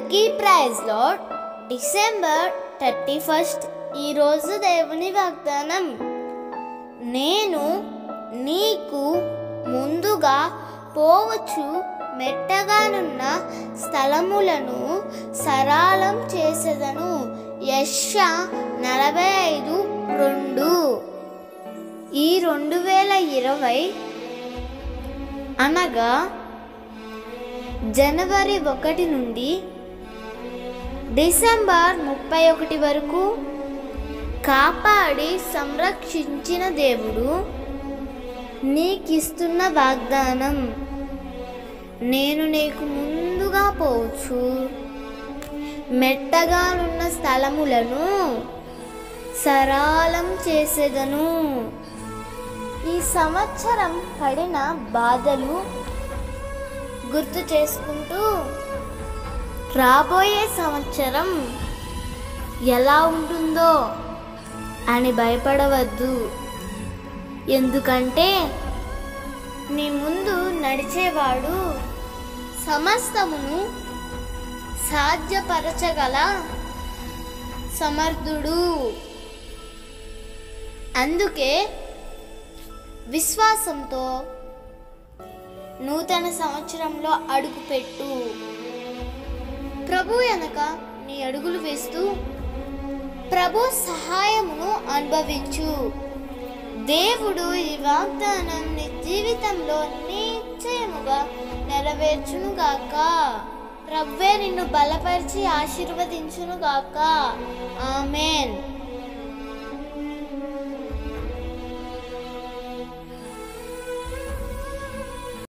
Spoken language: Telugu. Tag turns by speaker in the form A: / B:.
A: అందరికీ praise lord December thirty first ఈరోజు దేవుని వాగ్దానం నేను నీకు ముందుగా పోవచ్చు మెట్టగానున్న స్థలములను సరళం చేసేదను యశ నలభై ఐదు రెండు ఈ రెండు వేల ఇరవై అనగా జనవరి ఒకటి నుండి డిసెంబర్ ముప్పై ఒకటి వరకు కాపాడి సంరక్షించిన దేవుడు నీకిస్తున్న వాగ్దానం నేను నీకు ముందుగా పోవచ్చు మెట్టగానున్న స్థలములను సరళం చేసేదను ఈ సంవత్సరం పడిన బాధలు గుర్తు చేసుకుంటూ రాబోయే సంవత్సరం ఎలా ఉంటుందో అని భయపడవద్దు ఎందుకంటే నీ ముందు నడిచేవాడు సమస్తమును సాధ్యపరచగల సమర్థుడు అందుకే విశ్వాసంతో నూతన సంవత్సరంలో అడుగుపెట్టు ప్రభు వెనక నీ అడుగులు వేస్తూ ప్రభు సహాయమును అనుభవించు దేవుడు ఈ వాగ్దానం నీ జీవితంలో నిశ్చయముగా నెరవేర్చునుగాక ప్రభువే నిన్ను బలపరిచి ఆశీర్వదించునుగాక ఆమెన్